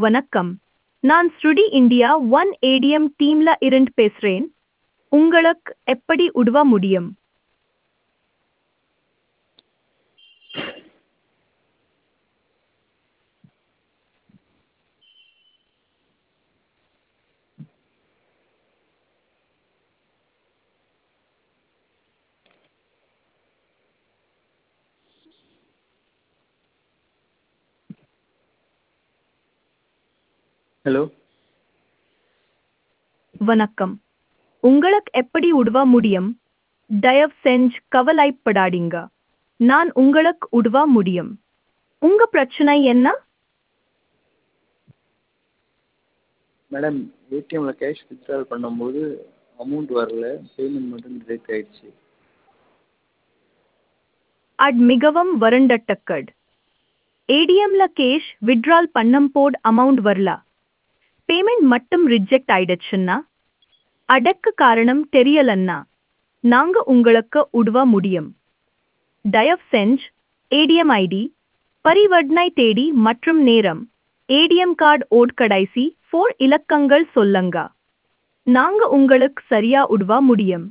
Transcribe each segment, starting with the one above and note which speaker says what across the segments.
Speaker 1: வணக்கம் நான் ஸ்ருடி இந்தியா ஒன் ஏடிஎம் டீம்ல இருந்து பேசுறேன் உங்களுக்கு எப்படி உதவ முடியும்
Speaker 2: ஹலோ
Speaker 1: வணக்கம் உங்களுக்கு எப்படி உதவ முடியும் தயவு செஞ்சு கவலைப்படாதீங்க நான் உங்களுக்கு உதவ முடியும் உங்க பிரச்சனை என்ன
Speaker 2: மேடம் ஏடிஎம்மில் கேஷ் வித்ட்ரால் பண்ணும்போது அமௌண்ட் வரல பேமெண்ட் மட்டும் டிடெக்ட் ஆயிடுச்சு
Speaker 1: அது மிகவும் வருண்டத்தக்கது ஏடிஎம்ல கேஷ் வித்ட்ரால் பண்ணும் போது அமௌண்ட் வரல பேமெண்ட் மட்டும் ரிஜெக்ட் ஆயிடுச்சுன்னா அதற்கு காரணம் தெரியலன்னா நாங்க உங்களுக்கு உதவ முடியும் தயவு செஞ்சு ஏடிஎம் ஐடி பரிவர்த்தனை தேதி மற்றும் நேரம் ஏடிஎம் கார்டு ஓட் கடைசி ஃபோர் இலக்கங்கள் சொல்லுங்க நாங்க உங்களுக்கு சரியா உதவ முடியும்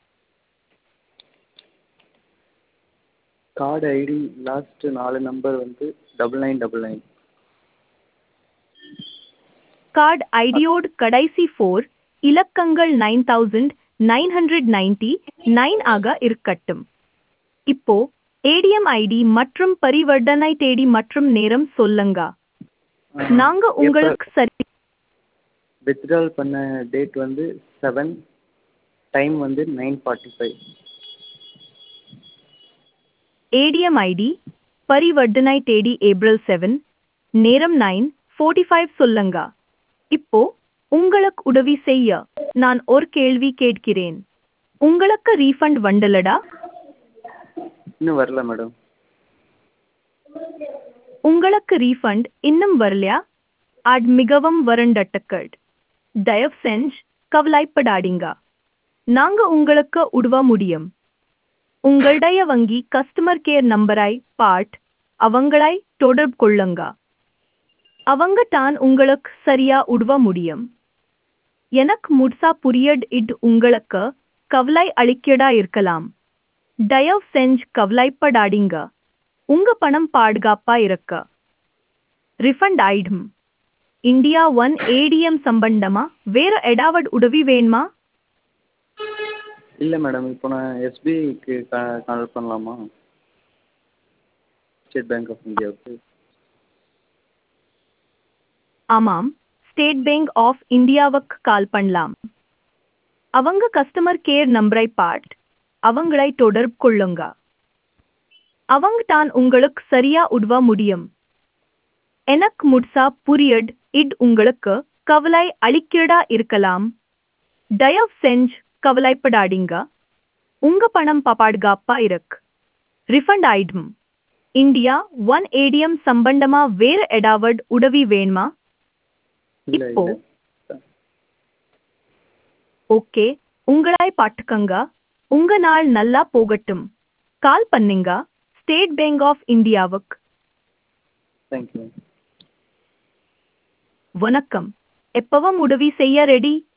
Speaker 2: கார்டு ஐடி லாஸ்ட்டு நாலு நம்பர் வந்து double nine double nine
Speaker 1: card ஐடியோடு கடைசி ஃபோர் இலக்கங்கள் nine thousand nine hundred ninety nine ஆக இருக்கட்டும் இப்போ ஏடிஎம் ஐடி மற்றும் பரிவர்த்தனை தேதி மற்றும் நேரம் சொல்லுங்க நாங்க உங்களுக்கு சரி
Speaker 2: வித்ட்ரால் பண்ண டேட் வந்து செவன் டைம் வந்து nine forty five
Speaker 1: ATM ID பரிவர்த்தனை தேதி ஏப்ரல் செவன் நேரம் நைன் ஃபோர்ட்டி ஃபைவ் சொல்லுங்க இப்போ உங்களுக்கு உதவி செய்ய நான் ஒரு கேள்வி கேட்கிறேன் உங்களுக்கு ரீஃபண்ட் வண்டலடா
Speaker 2: இன்னும் வரல மேடம்
Speaker 1: உங்களுக்கு ரீஃபண்ட் இன்னும் வரலையா அது மிகவும் வருண்டத்தக்கது தயவு செஞ்சு கவலைப்படாதீங்க நாங்க உங்களுக்கு உதவ முடியும் உங்களுடைய வங்கி கஸ்டமர் கேர் நம்பரை பாட் அவங்களை தொடர்பு கொள்ளுங்க அவங்க தான் உங்களுக்கு சரியா உதவ முடியும் எனக்கு முழுசா புரியட் இது உங்களுக்கு கவலை அளிக்கடா இருக்கலாம் தயவு செஞ்சு கவலைப்படாதீங்க உங்க பணம் பாதுகாப்பா இருக்க ரிஃபண்ட் ஆயிடும் இந்தியா ஒன் ஏடிஎம் சம்பந்தமா வேற ஏதாவது உதவி வேணுமா
Speaker 2: இல்லை மேடம் இப்போ நான் எஸ்பிஐக்கு கால் பண்ணலாமா ஸ்டேட் பேங்க் ஆஃப் இந்தியாவுக்கு
Speaker 1: ஆமாம் ஸ்டேட் பேங்க் ஆஃப் இந்தியாவுக்கு கால் பண்ணலாம் அவங்க கஸ்டமர் கேர் நம்பரை பாட் அவங்களை தொடர்பு கொள்ளுங்க அவங்க தான் உங்களுக்கு சரியா உதவ முடியும் எனக்கு முழுசா புரியட் இது உங்களுக்கு கவலை அளிக்கடா இருக்கலாம் தயவு செஞ்சு கவலைப்படாதீங்க உங்க பணம் பாதுகாப்பா இருக்கு ரிஃபண்ட் ஆயிடும் இந்தியா ஒன் ஏடிஎம் சம்பந்தமா வேற ஏதாவது உதவி வேணுமா
Speaker 2: இல்லை
Speaker 1: இப்போ
Speaker 2: இல்லை
Speaker 1: ஓகே உங்களாய் பாட்டுக்கங்க உங்க நாள் நல்லா போகட்டும் கால் பண்ணுங்க ஸ்டேட் பேங்க் ஆஃப் இந்தியாவுக்கு
Speaker 2: தேங்க்யூ
Speaker 1: வணக்கம் எப்பவும் உதவி செய்ய ரெடி